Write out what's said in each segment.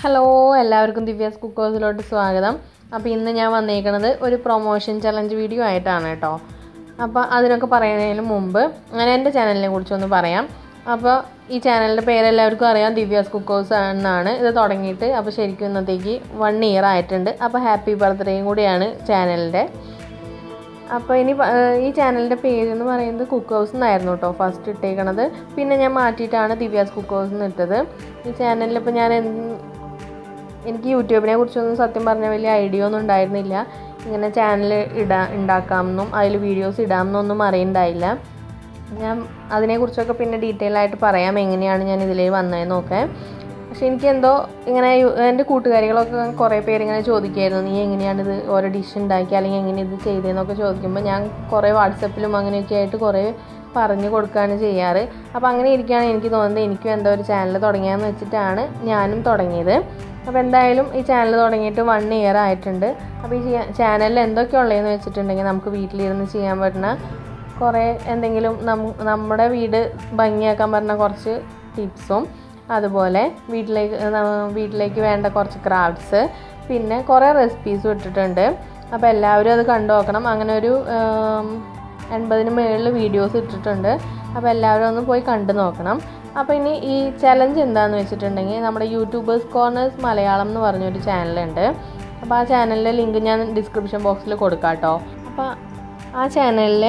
hello എല്ലാവർക്കും ദിവ്യാസ് കുക്കേഴ്സിലോട്ട് സ്വാഗതം അപ്പോൾ ഇന്ന് ഞാൻ വന്നേക്കണത് ഒരു പ്രൊമോഷൻ ചലഞ്ച് വീഡിയോ ആയിട്ടാണ് കേട്ടോ അപ്പോൾ അതിനൊക്കെ പറയുന്നതിന് മുമ്പ് ഞാൻ എൻ്റെ ചാനലിനെ കുറിച്ചൊന്ന് പറയാം അപ്പോൾ ഈ ചാനലിൻ്റെ പേര് എല്ലാവർക്കും അറിയാം ദിവ്യാസ് കുക്കേഴ്സ് എന്നാണ് ഇത് തുടങ്ങിയിട്ട് അപ്പോൾ ശരിക്കും ഇന്നത്തേക്ക് വൺ ഇയർ ആയിട്ടുണ്ട് അപ്പോൾ ഹാപ്പി ബർത്ത്ഡേയും കൂടിയാണ് ചാനലിൻ്റെ അപ്പോൾ ഇനി പ- ഏഹ് ഈ ചാനലിൻ്റെ പേര് എന്ന് പറയുന്നത് കുക്ക് ഹൗസ് എന്നായിരുന്നു കേട്ടോ ഫസ്റ്റ് ഇട്ടേക്കണത് പിന്നെ ഞാൻ മാറ്റിയിട്ടാണ് ദിവ്യാസ് കുക്ക് ഹൗസ് എന്ന് ഇട്ടത് ഈ ചാനലിൽ ഇപ്പോൾ ഞാൻ എന്ത്- എനിക്ക് യൂട്യൂബിനെ കുറിച്ചൊന്നും സത്യം പറഞ്ഞ വലിയ ഐഡിയ ഒന്നും ഉണ്ടായിരുന്നില്ല ഇങ്ങനെ ചാനൽ ഇടാ ഉണ്ടാക്കാമെന്നും അതിൽ വീഡിയോസ് ഇടാമെന്നൊന്നും അറിയണ്ടായില്ല ഞാൻ അതിനെക്കുറിച്ചൊക്കെ പിന്നെ ഡീറ്റെയിൽ ആയിട്ട് പറയാം എങ്ങനെയാണ് ഞാൻ ഇതിലേക്ക് വന്നതെന്നൊക്കെ പക്ഷെ എനിക്ക് എന്തോ ഇങ്ങനെ യു- എൻ്റെ കൂട്ടുകാരികളൊക്കെ കുറേ പേര് ഇങ്ങനെ ചോദിക്കുമായിരുന്നു നീ എങ്ങനെയാണ് ഇത് ഓരോ ഡിഷ് ഉണ്ടാക്കി അല്ലെങ്കിൽ എങ്ങനെ ഇത് ചെയ്തതെന്നൊക്കെ ചോദിക്കുമ്പോൾ ഞാൻ കുറേ വാട്സപ്പിലും അങ്ങനെയൊക്കെ ആയിട്ട് കുറേ പറഞ്ഞു കൊടുക്കുകയാണ് ചെയ്യാറ് അപ്പോൾ അങ്ങനെ ഇരിക്കുകയാണ് എനിക്ക് തോന്നുന്നത് എനിക്കും എന്തോ ഒരു ചാനൽ തുടങ്ങിയാന്ന് വെച്ചിട്ടാണ് ഞാനും തുടങ്ങിയത് അപ്പോൾ എന്തായാലും ഈ ചാനൽ തുടങ്ങിയിട്ട് വൺ ഇയർ ആയിട്ടുണ്ട് അപ്പോൾ ഈ ചാനലിൽ എന്തൊക്കെ ഉള്ളതെന്ന് വെച്ചിട്ടുണ്ടെങ്കിൽ നമുക്ക് വീട്ടിലിരുന്ന് ചെയ്യാൻ പറ്റുന്ന കുറേ എന്തെങ്കിലും നം- നമ്മുടെ വീട് ഭംഗിയാക്കാൻ പറ്റുന്ന കുറച്ച് ടിപ്സും അതുപോലെ വീട്ടിലേക്ക് ന- വീട്ടിലേക്ക് വേണ്ട കുറച്ച് ക്രാഫ്റ്റ്സ് പിന്നെ കുറേ റെസിപ്പീസും ഇട്ടിട്ടുണ്ട് അപ്പോൾ എല്ലാവരും അത് കണ്ടു നോക്കണം അങ്ങനെ ഒരു ഉം, എൺപതിന് മുകളിൽ വീഡിയോസ് ഇട്ടിട്ടുണ്ട് അപ്പോൾ എല്ലാവരും ഒന്ന് പോയി കണ്ടു നോക്കണം അപ്പോൾ ഇനി ഈ ചലഞ്ച് എന്താണെന്ന് വെച്ചിട്ടുണ്ടെങ്കിൽ നമ്മുടെ യൂട്യൂബേഴ്സ് കോർണേഴ്സ് മലയാളം എന്ന് പറഞ്ഞൊരു ചാനലുണ്ട് അപ്പോൾ ആ ചാനലിൻ്റെ ലിങ്ക് ഞാൻ ഡിസ്ക്രിപ്ഷൻ ബോക്സിൽ കൊടുക്കാം കേട്ടോ അപ്പോൾ ആ ചാനലിൽ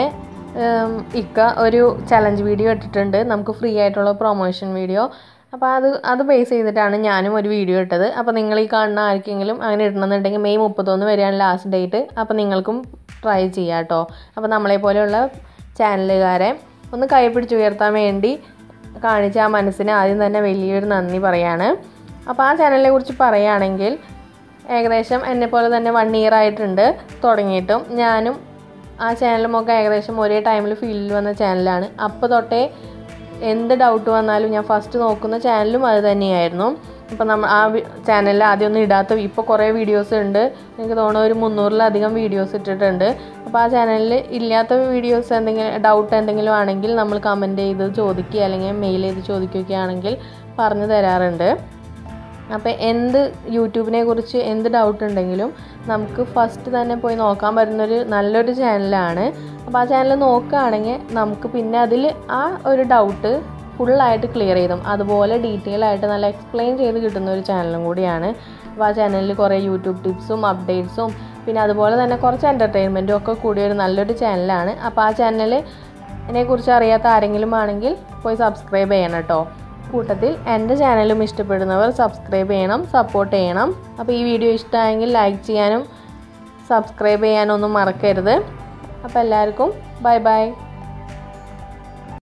ഇക്ക ഒരു ചലഞ്ച് വീഡിയോ ഇട്ടിട്ടുണ്ട് നമുക്ക് ഫ്രീ ആയിട്ടുള്ള പ്രൊമോഷൻ വീഡിയോ അപ്പോൾ അത് അത് ബേസ് ചെയ്തിട്ടാണ് ഞാനും ഒരു വീഡിയോ ഇട്ടത് അപ്പോൾ നിങ്ങൾ ഈ കാണുന്ന ആർക്കെങ്കിലും അങ്ങനെ ഇടണമെന്നുണ്ടെങ്കിൽ മെയ് മുപ്പത്തൊന്ന് വരെയാണ് ലാസ്റ്റ് ഡേറ്റ് അപ്പോൾ നിങ്ങൾക്കും ട്രൈ ചെയ്യാം കേട്ടോ അപ്പോൾ നമ്മളെ പോലെയുള്ള ചാനലുകാരെ ഒന്ന് കൈ പിടിച്ചുയർത്താൻ വേണ്ടി കാണിച്ച ആ മനസ്സിന് ആദ്യം തന്നെ വലിയൊരു നന്ദി പറയാണ് അപ്പോൾ ആ ചാനലിനെ കുറിച്ച് പറയുകയാണെങ്കിൽ ഏകദേശം എന്നെ പോലെ തന്നെ വൺ ഇയർ ആയിട്ടുണ്ട് തുടങ്ങിയിട്ടും ഞാനും ആ ചാനലുമൊക്കെ ഏകദേശം ഒരേ ടൈമിൽ ഫീൽഡിൽ വന്ന ചാനലാണ് അപ്പോൾ തൊട്ടേ എന്ത് ഡൗട്ട് വന്നാലും ഞാൻ ഫസ്റ്റ് നോക്കുന്ന ചാനലും അത് തന്നെയായിരുന്നു അപ്പോൾ നമ്മൾ ആ ചാനലിൽ ആദ്യമൊന്നും ഇടാത്ത ഇപ്പോൾ കുറേ വീഡിയോസ് ഉണ്ട് എനിക്ക് തോന്നുന്നു ഒരു മുന്നൂറിലധികം വീഡിയോസ് ഇട്ടിട്ടുണ്ട് അപ്പോൾ ആ ചാനലിൽ ഇല്ലാത്ത വീഡിയോസ് എന്തെങ്കിലും ഡൗട്ട് എന്തെങ്കിലും ആണെങ്കിൽ നമ്മൾ കമൻറ്റ് ചെയ്ത് ചോദിക്കുക അല്ലെങ്കിൽ മെയിൽ ചെയ്ത് ചോദിക്കുകയൊക്കെ ആണെങ്കിൽ പറഞ്ഞു തരാറുണ്ട് അപ്പോൾ എന്ത് യൂട്യൂബിനെ കുറിച്ച് എന്ത് ഡൗട്ട് ഉണ്ടെങ്കിലും നമുക്ക് ഫസ്റ്റ് തന്നെ പോയി നോക്കാൻ പറ്റുന്നൊരു നല്ലൊരു ചാനലാണ് അപ്പോൾ ആ ചാനൽ നോക്കുകയാണെങ്കിൽ നമുക്ക് പിന്നെ അതിൽ ആ ഒരു ഡൗട്ട് ഫുള്ളായിട്ട് ക്ലിയർ ചെയ്തും അതുപോലെ ഡീറ്റെയിൽ ആയിട്ട് നല്ല എക്സ്പ്ലെയിൻ ചെയ്ത് കിട്ടുന്ന ഒരു ചാനലും കൂടിയാണ് അപ്പോൾ ആ ചാനലിൽ കുറേ യൂട്യൂബ് ടിപ്സും അപ്ഡേറ്റ്സും പിന്നെ അതുപോലെ തന്നെ കുറച്ച് എൻ്റർടൈൻമെൻറ്റും ഒക്കെ കൂടിയ ഒരു നല്ലൊരു ചാനലാണ് അപ്പോൾ ആ ചാനലിനെ കുറിച്ച് അറിയാത്ത ആരെങ്കിലും ആണെങ്കിൽ പോയി സബ്സ്ക്രൈബ് ചെയ്യണം കേട്ടോ കൂട്ടത്തിൽ എൻ്റെ ചാനലും ഇഷ്ടപ്പെടുന്നവർ സബ്സ്ക്രൈബ് ചെയ്യണം സപ്പോർട്ട് ചെയ്യണം അപ്പോൾ ഈ വീഡിയോ ഇഷ്ടമായെങ്കിൽ ലൈക്ക് ചെയ്യാനും സബ്സ്ക്രൈബ് ചെയ്യാനൊന്നും മറക്കരുത് അപ്പോൾ എല്ലാവർക്കും ബൈ ബൈ